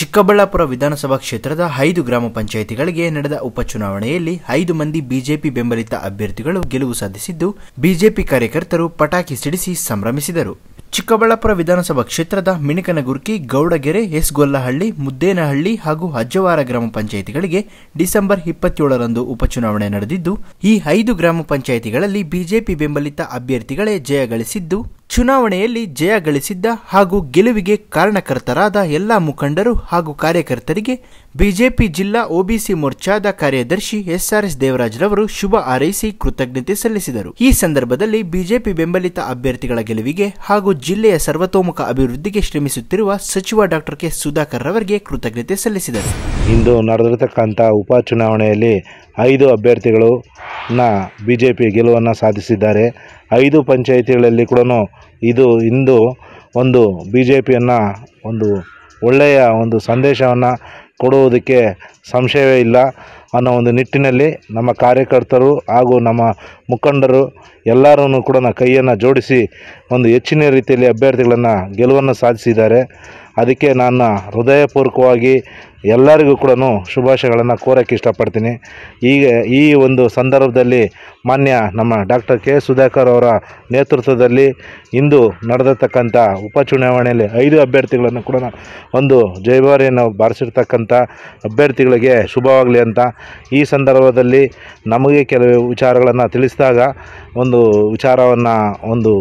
ಚಿಕ್ಕಬಳ್ಳಾಪುರ ವಿಧಾನಸಭಾ ಕ್ಷೇತ್ರದ ಐದು ಗ್ರಾಮ ಪಂಚಾಯಿತಿಗಳಿಗೆ ನಡೆದ ಉಪಚುನಾವಣೆಯಲ್ಲಿ ಐದು ಮಂದಿ ಬಿಜೆಪಿ ಬೆಂಬಲಿತ ಅಭ್ಯರ್ಥಿಗಳು ಗೆಲುವು ಸಾಧಿಸಿದ್ದು ಬಿಜೆಪಿ ಕಾರ್ಯಕರ್ತರು ಪಟಾಕಿ ಸಿಡಿಸಿ ಸಂಭ್ರಮಿಸಿದರು ಚಿಕ್ಕಬಳ್ಳಾಪುರ ವಿಧಾನಸಭಾ ಕ್ಷೇತ್ರದ ಮಿಣಕನಗುರ್ಕಿ ಗೌಡಗೆರೆ ಎಸ್ ಗೊಲ್ಲಹಳ್ಳಿ ಮುದ್ದೇನಹಳ್ಳಿ ಹಾಗೂ ಅಜ್ಜವಾರ ಗ್ರಾಮ ಪಂಚಾಯಿತಿಗಳಿಗೆ ಡಿಸೆಂಬರ್ ಇಪ್ಪತ್ತೇಳರಂದು ಉಪಚುನಾವಣೆ ನಡೆದಿದ್ದು ಈ ಐದು ಗ್ರಾಮ ಪಂಚಾಯಿತಿಗಳಲ್ಲಿ ಬಿಜೆಪಿ ಬೆಂಬಲಿತ ಅಭ್ಯರ್ಥಿಗಳೇ ಜಯ ಗಳಿಸಿದ್ದು ಚುನಾವಣೆಯಲ್ಲಿ ಜಯ ಗಳಿಸಿದ್ದ ಹಾಗೂ ಗೆಲುವಿಗೆ ಕಾರಣಕರ್ತರಾದ ಎಲ್ಲಾ ಮುಖಂಡರು ಹಾಗೂ ಕಾರ್ಯಕರ್ತರಿಗೆ ಬಿಜೆಪಿ ಜಿಲ್ಲಾ ಒಬಿಸಿ ಮೋರ್ಚಾದ ಕಾರ್ಯದರ್ಶಿ ಎಸ್ಆರ್ಎಸ್ ದೇವರಾಜ್ರವರು ಶುಭ ಹಾರೈಸಿ ಕೃತಜ್ಞತೆ ಸಲ್ಲಿಸಿದರು ಈ ಸಂದರ್ಭದಲ್ಲಿ ಬಿಜೆಪಿ ಬೆಂಬಲಿತ ಅಭ್ಯರ್ಥಿಗಳ ಗೆಲುವಿಗೆ ಹಾಗೂ ಜಿಲ್ಲೆಯ ಸರ್ವತೋಮುಖ ಅಭಿವೃದ್ಧಿಗೆ ಶ್ರಮಿಸುತ್ತಿರುವ ಸಚಿವ ಡಾಕ್ಟರ್ ಕೆ ಸುಧಾಕರ್ ರವರಿಗೆ ಕೃತಜ್ಞತೆ ಸಲ್ಲಿಸಿದರು ಇಂದು ನಡೆದಿರತಕ್ಕಂಥ ಉಪಚುನಾವಣೆಯಲ್ಲಿ ಐದು ಅಭ್ಯರ್ಥಿಗಳು ನ ಬಿ ಜೆ ಪಿ ಗೆಲುವನ್ನು ಸಾಧಿಸಿದ್ದಾರೆ ಐದು ಪಂಚಾಯಿತಿಗಳಲ್ಲಿ ಕೂಡ ಇದು ಇಂದು ಒಂದು ಬಿ ಜೆ ಪಿಯನ್ನು ಒಂದು ಒಳ್ಳೆಯ ಒಂದು ಸಂದೇಶವನ್ನು ಕೊಡುವುದಕ್ಕೆ ಸಂಶಯವೇ ಇಲ್ಲ ಅನ್ನೋ ಒಂದು ನಿಟ್ಟಿನಲ್ಲಿ ನಮ್ಮ ಕಾರ್ಯಕರ್ತರು ಹಾಗೂ ನಮ್ಮ ಮುಖಂಡರು ಎಲ್ಲರೂ ಕೂಡ ಕೈಯನ್ನು ಜೋಡಿಸಿ ಒಂದು ಹೆಚ್ಚಿನ ರೀತಿಯಲ್ಲಿ ಅಭ್ಯರ್ಥಿಗಳನ್ನು ಗೆಲುವನ್ನು ಸಾಧಿಸಿದ್ದಾರೆ ಅದಕ್ಕೆ ನಾನು ಹೃದಯಪೂರ್ವಕವಾಗಿ ಎಲ್ಲರಿಗೂ ಕೂಡ ಶುಭಾಶಯಗಳನ್ನು ಕೋರಕ್ಕೆ ಇಷ್ಟಪಡ್ತೀನಿ ಈಗ ಈ ಒಂದು ಸಂದರ್ಭದಲ್ಲಿ ಮಾನ್ಯ ನಮ್ಮ ಡಾಕ್ಟರ್ ಕೆ ಸುಧಾಕರ್ ಅವರ ನೇತೃತ್ವದಲ್ಲಿ ಇಂದು ನಡೆದಿರ್ತಕ್ಕಂಥ ಉಪಚುನಾವಣೆಯಲ್ಲಿ ಐದು ಅಭ್ಯರ್ಥಿಗಳನ್ನು ಕೂಡ ಒಂದು ಜೈವಾರಿಯನ್ನು ಬಾರಿಸಿರ್ತಕ್ಕಂಥ ಅಭ್ಯರ್ಥಿಗಳಿಗೆ ಶುಭವಾಗಲಿ ಅಂತ ಈ ಸಂದರ್ಭದಲ್ಲಿ ನಮಗೆ ಕೆಲವು ವಿಚಾರಗಳನ್ನು ತಿಳಿಸಿದಾಗ ಒಂದು ವಿಚಾರವನ್ನು ಒಂದು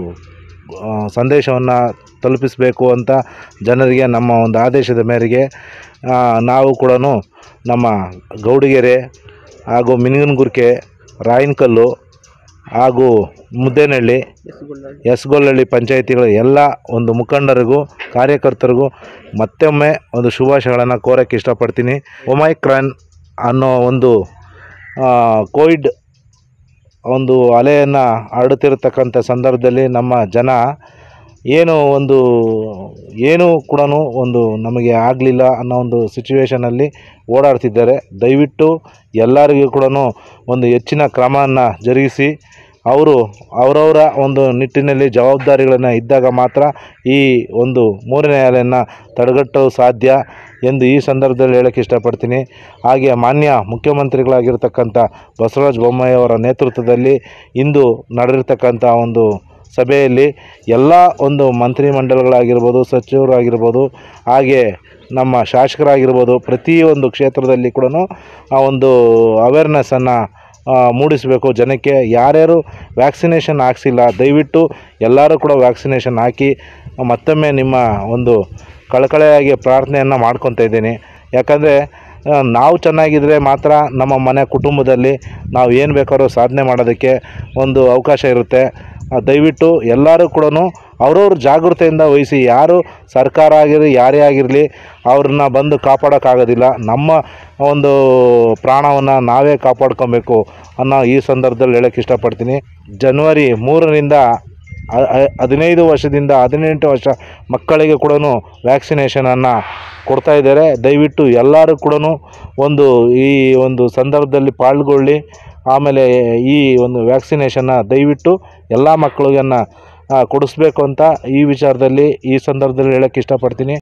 ಸಂದೇಶವನ್ನು ತಲುಪಿಸಬೇಕು ಅಂತ ಜನರಿಗೆ ನಮ್ಮ ಒಂದು ಆದೇಶದ ಮೇರೆಗೆ ಆ, ನಾವು ಕೂಡ ನಮ್ಮ ಗೌಡಿಗೆರೆ ಹಾಗೂ ಮಿನಿಗನಗುರ್ಕೆ ರಾಯನಕಲ್ಲು ಹಾಗೂ ಮುದ್ದೇನಹಳ್ಳಿ ಎಸ್ಗೊಲ್ಲಹಳ್ಳಿ ಪಂಚಾಯಿತಿಗಳ ಎಲ್ಲ ಒಂದು ಮುಖಂಡರಿಗೂ ಕಾರ್ಯಕರ್ತರಿಗೂ ಮತ್ತೊಮ್ಮೆ ಒಂದು ಶುಭಾಶಯಗಳನ್ನು ಕೋರಕ್ಕೆ ಇಷ್ಟಪಡ್ತೀನಿ ಒಮೈಕ್ರಾನ್ ಅನ್ನೋ ಒಂದು ಆ, ಕೋವಿಡ್ ಒಂದು ಅಲೆಯನ್ನು ಹರಡುತ್ತಿರತಕ್ಕಂಥ ಸಂದರ್ಭದಲ್ಲಿ ನಮ್ಮ ಜನ ಏನು ಒಂದು ಏನೂ ಕೂಡ ಒಂದು ನಮಗೆ ಆಗಲಿಲ್ಲ ಅನ್ನೋ ಒಂದು ಸಿಚುವೇಷನಲ್ಲಿ ಓಡಾಡ್ತಿದ್ದಾರೆ ದಯವಿಟ್ಟು ಎಲ್ಲರಿಗೂ ಕೂಡ ಒಂದು ಹೆಚ್ಚಿನ ಕ್ರಮವನ್ನು ಜರುಗಿಸಿ ಅವರು ಅವರವರ ಒಂದು ನಿಟ್ಟಿನಲ್ಲಿ ಜವಾಬ್ದಾರಿಗಳನ್ನು ಇದ್ದಾಗ ಮಾತ್ರ ಈ ಒಂದು ಮೂರನೇ ಅಲೆಯನ್ನು ತಡೆಗಟ್ಟಲು ಸಾಧ್ಯ ಎಂದು ಈ ಸಂದರ್ಭದಲ್ಲಿ ಹೇಳೋಕ್ಕೆ ಇಷ್ಟಪಡ್ತೀನಿ ಹಾಗೆ ಮಾನ್ಯ ಮುಖ್ಯಮಂತ್ರಿಗಳಾಗಿರ್ತಕ್ಕಂಥ ಬಸವರಾಜ ಬೊಮ್ಮಾಯಿ ಅವರ ನೇತೃತ್ವದಲ್ಲಿ ಇಂದು ನಡೆದಿರ್ತಕ್ಕಂಥ ಒಂದು ಸಭೆಯಲ್ಲಿ ಎಲ್ಲ ಒಂದು ಮಂತ್ರಿಮಂಡಲಗಳಾಗಿರ್ಬೋದು ಸಚಿವರಾಗಿರ್ಬೋದು ಹಾಗೆ ನಮ್ಮ ಶಾಸಕರಾಗಿರ್ಬೋದು ಪ್ರತಿಯೊಂದು ಕ್ಷೇತ್ರದಲ್ಲಿ ಕೂಡ ಆ ಒಂದು ಅವೇರ್ನೆಸ್ಸನ್ನು ಮೂಡಿಸಬೇಕು ಜನಕ್ಕೆ ಯಾರ್ಯಾರು ವ್ಯಾಕ್ಸಿನೇಷನ್ ಹಾಕ್ಸಿಲ್ಲ ದಯವಿಟ್ಟು ಎಲ್ಲರೂ ಕೂಡ ವ್ಯಾಕ್ಸಿನೇಷನ್ ಹಾಕಿ ಮತ್ತೊಮ್ಮೆ ನಿಮ್ಮ ಒಂದು ಕಳಕಳೆಯಾಗಿ ಪ್ರಾರ್ಥನೆಯನ್ನು ಮಾಡ್ಕೊತಾ ಇದ್ದೀನಿ ಯಾಕಂದರೆ ಆ, ನಾವು ಚೆನ್ನಾಗಿದ್ದರೆ ಮಾತ್ರ ನಮ್ಮ ಮನೆ ಕುಟುಂಬದಲ್ಲಿ ನಾವು ಏನು ಬೇಕಾದ್ರೂ ಸಾಧನೆ ಮಾಡೋದಕ್ಕೆ ಒಂದು ಅವಕಾಶ ಇರುತ್ತೆ ಆ, ದಯವಿಟ್ಟು ಎಲ್ಲರೂ ಕೂಡ ಅವ್ರವ್ರ ಜಾಗೃತೆಯಿಂದ ವಹಿಸಿ ಯಾರು ಸರ್ಕಾರ ಆಗಿರಲಿ ಯಾರೇ ಆಗಿರಲಿ ಅವ್ರನ್ನ ಬಂದು ಕಾಪಾಡೋಕ್ಕಾಗೋದಿಲ್ಲ ನಮ್ಮ ಒಂದು ಪ್ರಾಣವನ್ನು ನಾವೇ ಕಾಪಾಡ್ಕೊಬೇಕು ಅನ್ನೋ ಈ ಸಂದರ್ಭದಲ್ಲಿ ಹೇಳೋಕ್ಕೆ ಇಷ್ಟಪಡ್ತೀನಿ ಜನವರಿ ಮೂರರಿಂದ ಹ- ಹ- ಹದಿನೈದು ವರ್ಷದಿಂದ ಹದಿನೆಂಟು ವರ್ಷ ಮಕ್ಕಳಿಗೆ ಕೂಡ ವ್ಯಾಕ್ಸಿನೇಷನನ್ನು ಕೊಡ್ತಾ ಇದ್ದಾರೆ ದಯವಿಟ್ಟು ಎಲ್ಲರೂ ಕೂಡ ಒಂದು ಈ ಒಂದು ಸಂದರ್ಭದಲ್ಲಿ ಪಾಲ್ಗೊಳ್ಳಿ ಆಮೇಲೆ ಈ ಒಂದು ವ್ಯಾಕ್ಸಿನೇಷನ್ನ ದಯವಿಟ್ಟು ಎಲ್ಲ ಮಕ್ಕಳಿಗನ್ನು ಕೊಡಿಸ್ಬೇಕು ಅಂತ ಈ ವಿಚಾರದಲ್ಲಿ ಈ ಸಂದರ್ಭದಲ್ಲಿ ಹೇಳೋಕ್ಕೆ ಇಷ್ಟಪಡ್ತೀನಿ